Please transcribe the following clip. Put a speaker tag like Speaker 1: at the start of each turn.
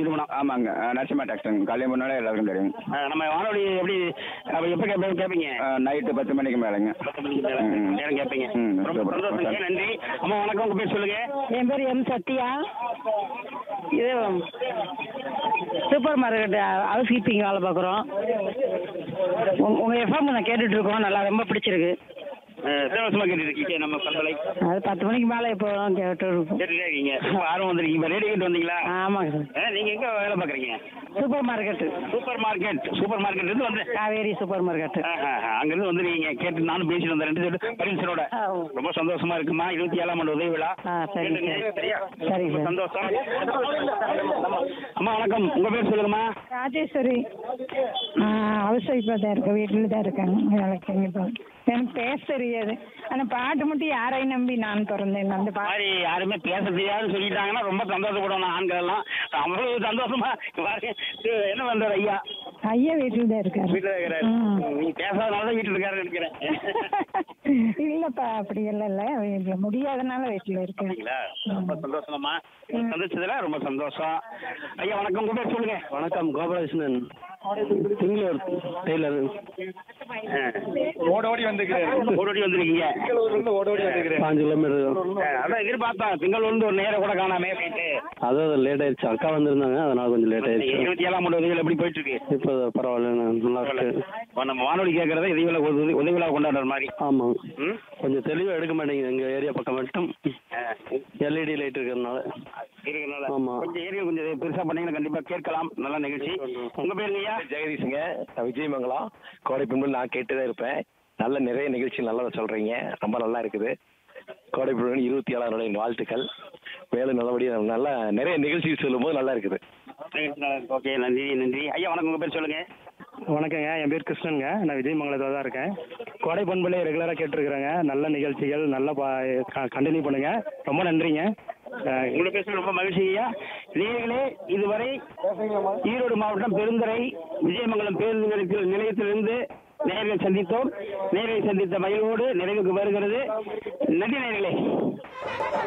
Speaker 1: நிறுவனம்
Speaker 2: ஆமாங்க அஹ், நரசிம்மா டாக்டர் கல்யாணம் பண்ணாலே எல்லாருக்கும் தெரியும்
Speaker 1: அஹ், நம்ம வானொலி எப்படி அப்ப எப்ப கேட்பீங்க கேட்பீங்க
Speaker 2: நைட்டு பத்து மணிக்கு மேலேங்க
Speaker 1: பத்து மணிக்கு மேல
Speaker 2: ம்.
Speaker 1: நேரம் கேட்பீங்க
Speaker 2: ம்,
Speaker 1: ரொம்ப
Speaker 2: சூப்பர்.
Speaker 1: சந்தோஷம் நன்றி அம்மா வணக்கம் உங்க பேர் சொல்லுங்க
Speaker 3: என் பேர் எம் சத்யா இது சூப்பர் மார்க்கெட் ஹவுஸ் கீப்பிங் வேலை பார்க்குறோம் உங்கள் எஃப்எம் நான் கேட்டுட்டு இருக்கோம் நல்லா ரொம்ப பிடிச்சிருக்கு
Speaker 1: அஹ், இலவசமா கேட்டு இருக்கீங்க நம்ம பண்பலை
Speaker 3: அது பத்து மணிக்கு மேலே இப்போ கேட்டு இருக்கோம்
Speaker 1: கேட்டுட்டே இருக்கீங்க ரொம்ப ஆர்வம் வந்திருக்கீங்க ரேடியோ கேட்டு வந்தீங்களா
Speaker 3: ஆமாங்க சார்
Speaker 1: அஹ், நீங்க எங்க வேலை பாக்குறீங்க
Speaker 3: super market
Speaker 1: super market super market இருந்து வந்து
Speaker 3: காவேரி சூப்பர் மார்க்கெட்டு
Speaker 1: ஆஹ், ஆஹ், அங்கிருந்து வந்துருக்கீங்க கேட்டு நானும் பேசிட்டு வந்தேன் ரெண்டு பேரும் பரிசனோட
Speaker 3: ஆ.
Speaker 1: ரொம்ப சந்தோஷமா இருக்குமா இருபத்தி ஏழாம் ஆண்டு உதவி விழா
Speaker 3: ஆ, சரி,
Speaker 1: கேட்டுங்க,
Speaker 3: சரி.
Speaker 1: சரியா
Speaker 3: சரி,
Speaker 1: ரொம்ப
Speaker 3: சார்.
Speaker 1: சந்தோஷம் அம்மா வணக்கம் உங்க பேர் சொல்லுங்கம்மா
Speaker 4: ராஜேஸ்வரி ஹவுஸ் ஒய்ஃபாக தான் இருக்கேன் வீட்டில் தான் இருக்காங்க வேலைக்கு எங்கே போக எனக்கு பேச தெரியாது ஆனால் பாட்டு மட்டும் யாரையும் நம்பி நான் பிறந்தேன் அந்த
Speaker 1: இந்த
Speaker 4: பாட்டு
Speaker 1: மாதிரி யாருமே பேச தெரியாதுன்னு சொல்லிட்டாங்கன்னா ரொம்ப சந்தோஷப்படணும் ஆண்கள் எல்லாம் அவ்வளவு சந்தோஷமா பாருங்க இது என்ன பண்றாரு ஐயா
Speaker 4: ஐயா வீட்டில் தான் இருக்காரு
Speaker 1: வீட்டுல இருக்கிறாரு
Speaker 4: ம்.
Speaker 1: நீங்க பேசாதனால தான் வீட்டுல இருக்காரு நினைக்கிறேன்
Speaker 4: இல்லைப்பா அப்படி எல்லாம் இல்லை வீட்டில் முடியாதனால வீட்டில் இருக்கேன்
Speaker 1: அப்படிங்களா ரொம்ப சந்தோஷமா சந்திச்சதுல ரொம்ப சந்தோஷம் ஐயா வணக்கம் உங்க பேர் சொல்லுங்க
Speaker 5: வணக்கம் கோபாலகிருஷ்ணன் திங்களூர் டெய்லர்
Speaker 2: ஓட ஓடி வந்துக்கிறேன்
Speaker 1: ஓடோடி வந்திருக்கீங்க
Speaker 2: ஓட ஓடி வந்துக்கிறேன்
Speaker 5: பாஞ்சு கிலோமீட்டர்
Speaker 1: அஹ் அதான் எதிர்பார்த்தோம் திங்கள் வந்து ஒரு நேரம் கூட காணாமே அப்படின்ட்டு
Speaker 5: அதான் லேட் ஆயிடுச்சு அக்கா வந்திருந்தாங்க அதனால கொஞ்சம் லேட் ஆயிடுச்சு
Speaker 1: இருபத்தி ஏழாம் ஆண்டு உதவிகள் எப்படி போயிட்டு இருக்கு
Speaker 5: இப்போ பரவாயில்ல நல்லா இருக்கு
Speaker 1: இப்ப நம்ம வானொலி கேட்கறத உதவிகளை உதவி உதவிகளா கொண்டாடுற மாதிரி
Speaker 5: ஆமாம்
Speaker 1: ம்?
Speaker 5: கொஞ்சம் தெளிவாக எடுக்க மாட்டேங்குது எங்கள் ஏரியா பக்கம் மட்டும்
Speaker 1: அஹ்
Speaker 5: எல்இடி லைட் இருக்கிறதுனால
Speaker 1: இருக்கறனால
Speaker 5: ஆமா.
Speaker 1: கொஞ்சம் ஏரியா கொஞ்சம் பெருசா பண்ணீங்கன்னா கண்டிப்பா கேட்கலாம் நல்ல நிகழ்ச்சி உங்க பேருங்க ஐயா
Speaker 6: ஜெகதீஷுங்க நான் விஜயமங்கலம் கோடை பின்பு நான் கேட்டு தான் இருப்பேன் நல்ல நிறைய நிகழ்ச்சி நல்லா சொல்கிறீங்க ரொம்ப நல்லா இருக்குது கோடை பின்பு இருபத்தி ஏழாம் நாளின் வாழ்த்துக்கள் மேலும் நல்லபடியாக நல்லா நிறைய நிகழ்ச்சி சொல்லும்போது நல்லா இருக்குது
Speaker 1: ஓகே நன்றி நன்றி ஐயா வணக்கம் உங்க பேர் சொல்லுங்க
Speaker 5: வணக்கங்க என் பேர் கிருஷ்ணனுங்க நான் விஜயமங்கலத்தில் தான் இருக்கேன் கோடை பண்புலே ரெகுலராக கேட்டுருக்குறேங்க நல்ல நிகழ்ச்சிகள் நல்லா கண்டினியூ பண்ணுங்க ரொம்ப நன்றிங்க அஹ்
Speaker 1: உங்களை பேச ரொம்ப மகிழ்ச்சி ஐயா நேர்களே இதுவரை ஈரோடு மாவட்டம் பெருந்துறை விஜயமங்கலம் பேருந்து நிலையத்தில் நிலையத்திலிருந்து நேர்களை சந்தித்தோம் நேர்களை சந்தித்த மகிழ்வோடு நிறைவுக்கு வருகிறது நன்றி நேர்களே